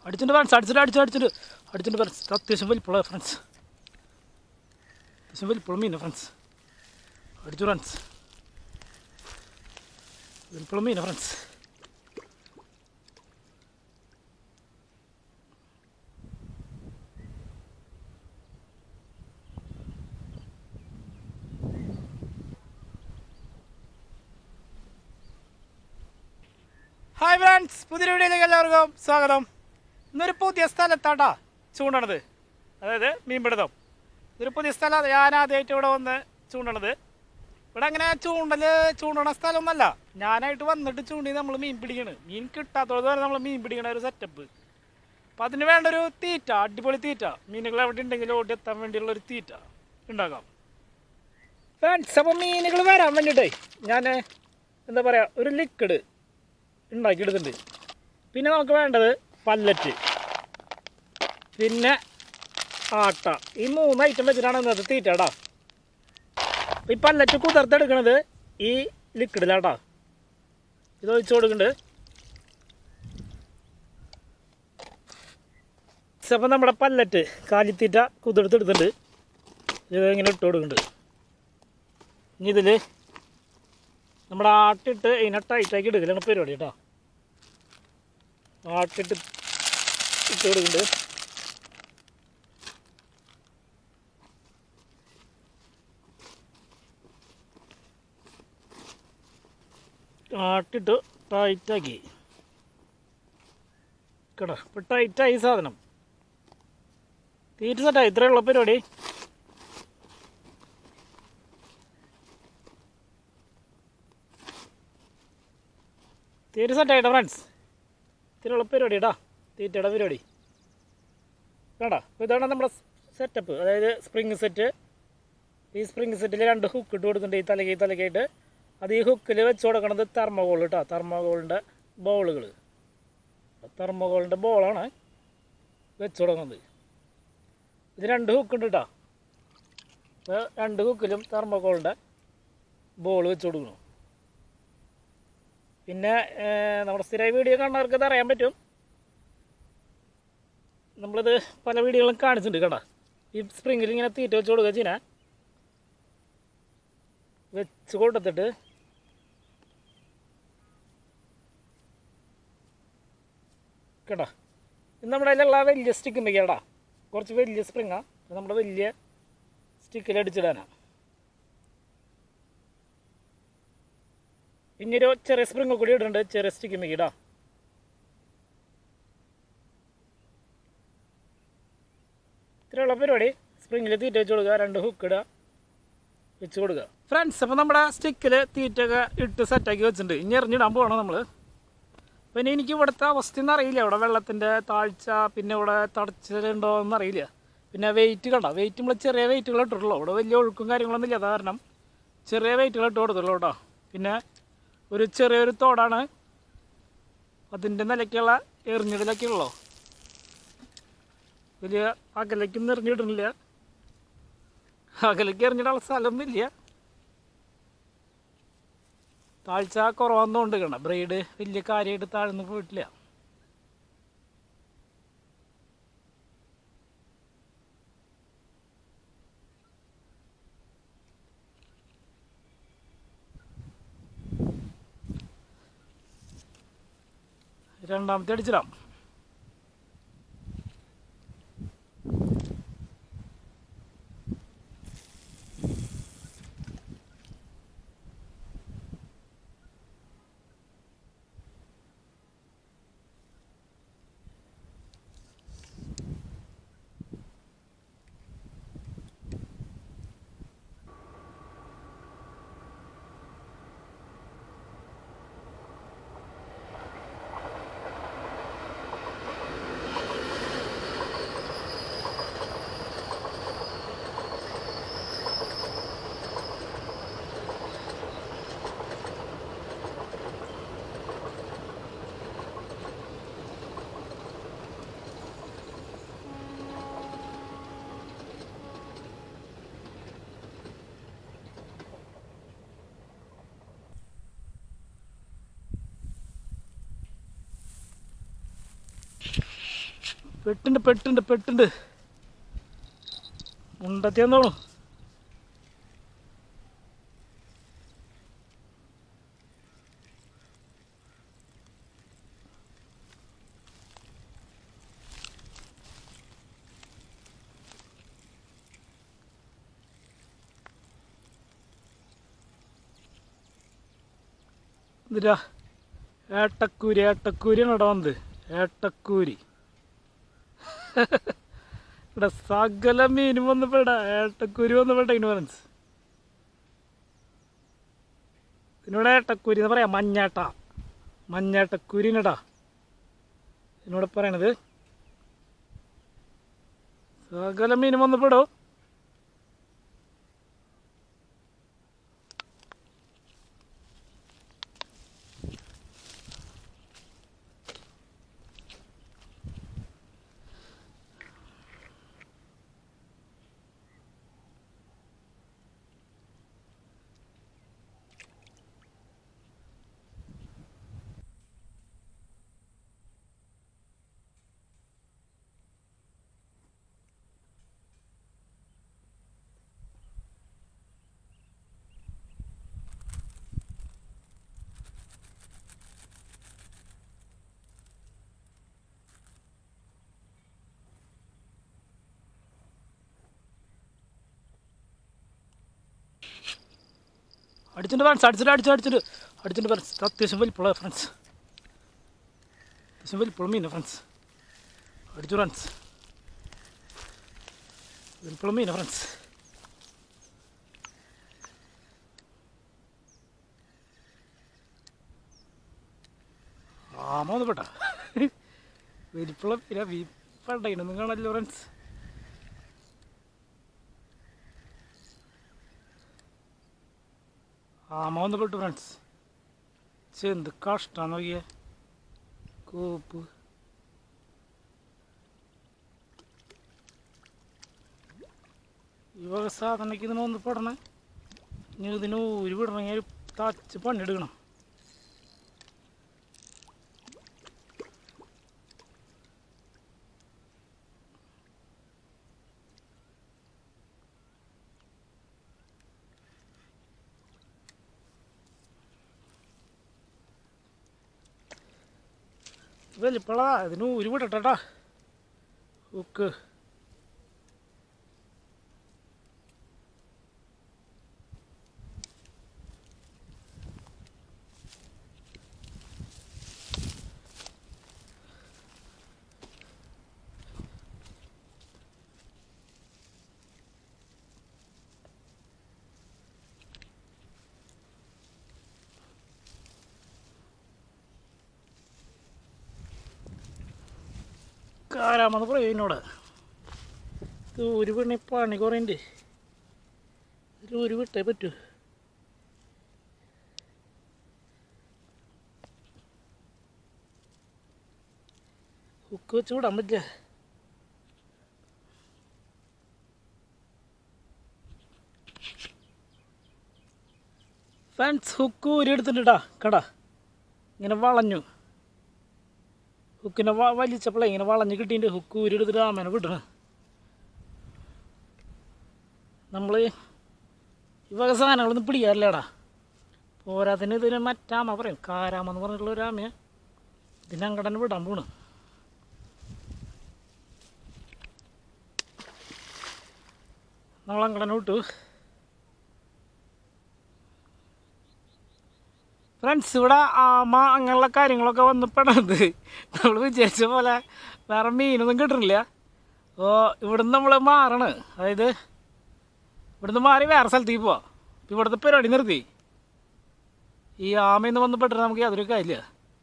അടിച്ചിട്ട് ഫ്രണ്ട്സ് അടിച്ചിട്ട് അടിച്ചു അടിച്ചിട്ട് അടിച്ചിട്ട് ഫ്രണ്ട്സ് അത്യാവശ്യം വലിപ്പുള്ള ഫ്രണ്ട്സ് അത്യാവശ്യം വലിപ്പുള്ള മീന ഫ്രണ്ട്സ് അടിച്ചു ഫ്രണ്ട്സ് വലിപ്പുള്ള മീന ഫ്രണ്ട്സ് ഹായ് ഫ്രണ്ട്സ് പുതിയ വീഡിയോയിലേക്ക് എല്ലാവർക്കും സ്വാഗതം ഇന്നൊരു പുതിയ സ്ഥലത്താട്ടാ ചൂണ്ടണത് അതായത് മീൻപിടുത്തം ഇതൊരു പുതിയ സ്ഥലം ഞാൻ ആദ്യമായിട്ട് ഇവിടെ വന്ന് ചൂണ്ടണത് ഇവിടെ അങ്ങനെ ചൂണ്ടൽ ചൂണ്ടണ സ്ഥലമൊന്നല്ല ഞാനായിട്ട് വന്നിട്ട് ചൂണ്ടി നമ്മൾ മീൻ പിടിക്കണ് മീൻ കിട്ടാത്തത് വരെ നമ്മൾ മീൻ പിടിക്കണ ഒരു സെറ്റപ്പ് അപ്പം അതിന് വേണ്ട ഒരു തീറ്റ അടിപൊളി തീറ്റ മീനുകൾ എവിടെ ഉണ്ടെങ്കിലും ഓടി എത്താൻ വേണ്ടിയുള്ള ഒരു തീറ്റ ഉണ്ടാക്കാം ഫ്രണ്ട്സ് അപ്പം മീനുകൾ വരാൻ വേണ്ടിയിട്ടേ ഞാൻ എന്താ പറയുക ഒരു ലിക്വിഡ് ഉണ്ടാക്കിയെടുത്തിട്ടുണ്ട് പിന്നെ നമുക്ക് വേണ്ടത് പല്ലറ്റ് പിന്നെ ആട്ട ഈ മൂന്ന് ഐറ്റം വെച്ചിട്ടാണ് ഇന്നത്തെ തീറ്റടാ ഈ പല്ലറ്റ് കുതിർത്തെടുക്കണത് ഈ ലിക്വിഡിലാട്ടാ ഇത് ഒഴിച്ചു കൊടുക്കുന്നുണ്ട് അപ്പം നമ്മുടെ പല്ലറ്റ് കാലിത്തീറ്റ കുതിർത്തെടുത്തിട്ടുണ്ട് ഇത് ഇങ്ങനെ ഇട്ട് കൊടുക്കുന്നുണ്ട് ഇനി ഇതിൽ നമ്മുടെ ആട്ടിട്ട് ഇതിനെ ടൈറ്റാക്കി എടുക്കലാണ് പരിപാടി കേട്ടോ ആട്ടിട്ട് ഇട്ട് കൊടുക്കുന്നുണ്ട് ആട്ടിട്ട് ടൈറ്റാക്കി കേട്ടോ ഇപ്പം ടൈറ്റായി സാധനം തീറ്റ സെറ്റായി ഇത്രയുള്ള പരിപാടി തീരെ സെറ്റായിട്ടോ ഫ്രണ്ട്സ് ഇതിനുള്ള പരിപാടി കേട്ടോ തീറ്റയുടെ പരിപാടി കേട്ടോ അപ്പോൾ ഇതാണ് നമ്മുടെ സെറ്റപ്പ് അതായത് സ്പ്രിങ് സെറ്റ് ഈ സ്പ്രിങ് സെറ്റിൽ രണ്ട് ഹുക്ക് ഇട്ട് കൊടുക്കുന്നുണ്ട് ഈ തലകി തലക്കായിട്ട് അത് ഈ ഹുക്കിൽ വെച്ച് കൊടുക്കണത് തെർമോകോൾ കേട്ടോ തെർമോകോളിൻ്റെ ബോളുകൾ തെർമോകോളിൻ്റെ ബോളാണ് വെച്ച് കൊടുക്കുന്നത് ഇത് രണ്ട് ഹുക്ക് ഉണ്ട് കേട്ടോ അപ്പോൾ രണ്ട് ഹുക്കിലും തെർമോകോളിൻ്റെ ബോൾ വെച്ച് കൊടുക്കണം പിന്നെ ഏർ, നമ്മുടെ സ്ഥിരമായി വീഡിയോ കാണുന്നവർക്ക് ഇത് അറിയാൻ പറ്റും നമ്മളിത് പല വീഡിയോകളും കാണിച്ചിട്ടുണ്ട് കേട്ടോ ഈ സ്പ്രിങ്ങിൽ ഇങ്ങനെ തീറ്റ വെച്ച് കൊടുക്കുക ചീന വെച്ച് കൊടുത്തിട്ട് കേട്ടോ ഇത് നമ്മുടെ അതിലുള്ള വലിയ സ്റ്റിക്ക് ഉണ്ടെങ്കിൽ കുറച്ച് വലിയ സ്പ്രിങ്ങാണ് നമ്മുടെ വലിയ സ്റ്റിക്കിൽ അടിച്ചിടാനാണ് ഇനി ഒരു ചെറിയ സ്പ്രിങ് കൂടി ഇടുന്നുണ്ട് ചെറിയ സ്റ്റിക്ക് മിക്കിടാ ഇത്രയുള്ള പരിപാടി സ്പ്രിങ്ങിൽ തീറ്റ വെച്ച് കൊടുക്കുക രണ്ട് ഹുക്ക് ഇടുക വെച്ച് കൊടുക്കുക ഫ്രണ്ട്സ് അപ്പോൾ നമ്മുടെ സ്റ്റിക്കിൽ തീറ്റയൊക്കെ ഇട്ട് സെറ്റാക്കി വെച്ചിട്ടുണ്ട് ഇനി എറിഞ്ഞിടാൻ പോകണം നമ്മൾ പിന്നെ എനിക്ക് ഇവിടുത്തെ അവസ്ഥയൊന്നും അറിയില്ല ഇവിടെ വെള്ളത്തിൻ്റെ താഴ്ച പിന്നെ ഇവിടെ തടച്ചിലുണ്ടോ എന്ന് അറിയില്ല പിന്നെ വെയിറ്റ് കണ്ട വെയിറ്റ് നമ്മൾ ചെറിയ വെയിറ്റുകൾ ഇട്ടിട്ടുള്ളൂ ഇവിടെ വലിയ ഒഴുക്കും കാര്യങ്ങളൊന്നും ഇല്ല അത് കാരണം ചെറിയ വെയിറ്റുകൾ ഇട്ട് കൊടുത്തുള്ളൂ കേട്ടോ പിന്നെ ഒരു ചെറിയൊരു തോടാണ് അതിൻ്റെ നിലയ്ക്കുള്ള എറിഞ്ഞിടലൊക്കെ ഉള്ളൂ വലിയ അകലേക്കൊന്നും എറിഞ്ഞിടുന്നില്ല അകലേക്ക് എറിഞ്ഞിടാനുള്ള സ്ഥലമൊന്നുമില്ല താഴ്ച കുറവാന്നുകൊണ്ട് കണ്ട ബ്രീഡ് വലിയ കാര്യമായിട്ട് താഴ്ന്നു പോയിട്ടില്ല രണ്ടാമത്തെ അടിച്ചിടാം പെട്ടുണ്ട് പെട്ടുണ്ട് പെട്ടുണ്ട് മുണ്ടത്തിയെന്നോളൂ എന്തിരാ ഏട്ടക്കൂരി ഏട്ടക്കൂരിയാണ് ഇവിടെ വന്നത് ഏട്ടക്കൂരി ഇവിടെ സകല മീനും വന്നപ്പോടാ ഏട്ടക്കൂരി വന്നപ്പോട്ടെ ഇഗ്നോറൻസ് ഇതിനോട് ഏട്ടക്കൂരി എന്ന് പറയാം മഞ്ഞേട്ട മഞ്ഞേട്ടക്കൂരിനടാ ഇതിനോട് പറയണത് സകല മീനും വന്നപ്പോടോ അടിച്ചിട്ട് ഫ്രണ്ട്സ് അടിച്ചിട്ട് അടിച്ചിട്ട് അടിച്ചിട്ട് അടിച്ചിട്ട് ഫ്രണ്ട്സ് അത്യാവശ്യം വലിപ്പുള്ള ഫ്രണ്ട്സ് അത്യാവശ്യം വലിപ്പുള്ള മീന ഫ്രണ്ട്സ് അടിച്ചു ഫ്രണ്ട്സ് വലിപ്പുള്ള മീന ഫ്രണ്ട്സ് ആമ ഒന്ന് പെട്ട വലിപ്പുള്ള മീന വീപ്പണ്ടായിരുന്നു കാണല്ലോ ഫ്രണ്ട്സ് ആമ വന്ന് പെട്ടു ഫ്രണ്ട്സ് പക്ഷെ എന്ത് കഷ്ടാന്ന് നോക്കിയേ കോപ്പ് ഈ വക സാധനക്ക് ഇതിന് ഒന്ന് പെടണേ ഇനി ഇതിന് ഊരി വിടണമെങ്കിൽ തച്ച് പണിയെടുക്കണം വലിപ്പളാ ഇതിന് ഊരി വിടട്ടാ ഉക്ക് കാരാമെന്ന് പറയും എന്നോട് ഇത് ഒരു പണി പണി കുറേണ്ട് ഇതിൽ ഒരു വിട്ടേ പറ്റൂ ഹുക്ക് വെച്ച് വിടാൻ പറ്റില്ല ഫ്രണ്ട്സ് ഹുക്ക് ഊരി എടുത്തിട്ടാ കട ഇങ്ങനെ വളഞ്ഞു ഹുക്കിനെ വ- വലിച്ചപ്പോഴേ ഇങ്ങനെ വളഞ്ഞ് കിട്ടിയിട്ട് ഹുക്ക് ഊരിയെടുത്തിട്ട് ആമേനെ വിടണം നമ്മൾ ഈ വക സാധനങ്ങളൊന്നും പിടിക്കാറില്ലടാ പോരാത്തിന് ഇതിന് മറ്റാമ പറയും കാരാമ എന്ന് പറഞ്ഞിട്ടുള്ള ഒരു ആമയെ ഇതിനങ്ങടനെ വിടാൻ പോണ് നമ്മളങ്ങടനെ വിട്ടു ഫ്രണ്ട്സ് ഇവിടെ ആമ അങ്ങനെയുള്ള കാര്യങ്ങളൊക്കെ വന്ന് പെടണത് നമ്മൾ വിചാരിച്ച പോലെ വേറെ മീനൊന്നും കിട്ടുന്നില്ല അപ്പോൾ ഇവിടുന്ന് നമ്മൾ മാറണ് അതായത് ഇവിടുന്ന് മാറി വേറെ സ്ഥലത്തേക്ക് പോവാം ഇപ്പം ഇവിടുത്തെ പരിപാടി നിർത്തി ഈ ആമയെന്ന് വന്ന് പെട്ടിട്ട് നമുക്ക് യാതൊരു കാര്യമില്ല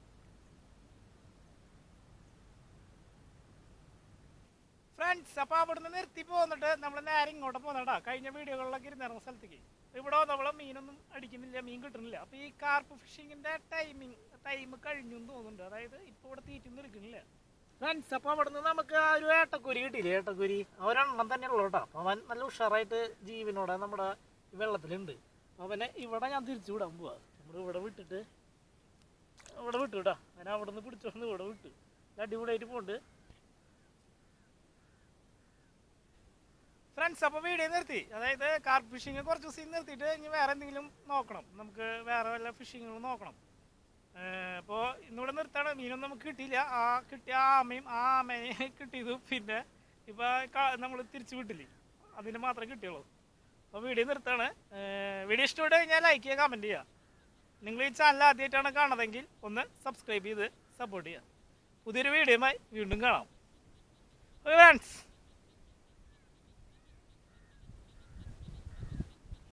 ഫ്രണ്ട്സ് അപ്പോൾ അവിടുന്ന് നിർത്തി പോന്നിട്ട് നമ്മൾ നേരെ ഇങ്ങോട്ട് പോകുന്നതാ കഴിഞ്ഞ വീഡിയോകളിലൊക്കെ ഇരുന്നിറങ്ങുന്ന സ്ഥലത്തേക്ക് ഇവിടെ നമ്മൾ മീനൊന്നും അടിക്കുന്നില്ല മീൻ കിട്ടുന്നില്ല അപ്പോൾ ഈ കാർപ്പ് ഫിഷിങ്ങിൻ്റെ ടൈമിങ് ടൈം കഴിഞ്ഞു എന്ന് തോന്നുന്നുണ്ട് അതായത് ഇപ്പോൾ ഇവിടെ തീറ്റൊന്നും എടുക്കുന്നില്ല ഫ്രണ്ട്സ് അപ്പോൾ അവിടുന്ന് നമുക്ക് ആ ഒരു ഏട്ടക്കുരി കിട്ടിയില്ലേ ഏട്ടക്കുരി അവരെണ്ണം തന്നെ ഉള്ളൂ കേട്ടോ അപ്പോൾ അവൻ നല്ല ഉഷാറായിട്ട് ജീവനോടെ നമ്മുടെ ഈ വെള്ളത്തിലുണ്ട് അവനെ ഇവിടെ ഞാൻ തിരിച്ചു വിടാൻ പോവാ നമ്മൾ ഇവിടെ വിട്ടിട്ട് ഇവിടെ വിട്ടു കേട്ടോ അവനെ അവിടെ നിന്ന് പിടിച്ചോണ്ട് ഇവിടെ വിട്ടു നല്ല അടിപൊളിയായിട്ട് പോണ്ട് ഫ്രണ്ട്സ് അപ്പോൾ വീഡിയോ നിർത്തി അതായത് കാർപ്പ് ഫിഷിങ് കുറച്ച് ദിവസം നിർത്തിയിട്ട് ഇനി വേറെ എന്തെങ്കിലും നോക്കണം നമുക്ക് വേറെ വല്ല ഫിഷിങ്ങുകൾ നോക്കണം അപ്പോൾ ഇന്നിവിടെ നിർത്താണ് മീനൊന്നും നമുക്ക് കിട്ടിയില്ല ആ കിട്ടിയ ആ ആമയും ആ ആമയെ കിട്ടിയതും പിന്നെ ഇപ്പോൾ നമ്മൾ തിരിച്ചു വിട്ടില്ലേ അതിന് മാത്രമേ കിട്ടിയുള്ളൂ അപ്പോൾ വീഡിയോ നിർത്താണ് വീഡിയോ ഇഷ്ടപ്പെട്ട് കഴിഞ്ഞാൽ ലൈക്ക് ചെയ്യുക കമൻറ്റ് ചെയ്യുക നിങ്ങൾ ഈ ചാനൽ ആദ്യമായിട്ടാണ് കാണുന്നതെങ്കിൽ ഒന്ന് സബ്സ്ക്രൈബ് ചെയ്ത് സപ്പോർട്ട് ചെയ്യുക പുതിയൊരു വീഡിയോയുമായി വീണ്ടും കാണാം ഫ്രണ്ട്സ്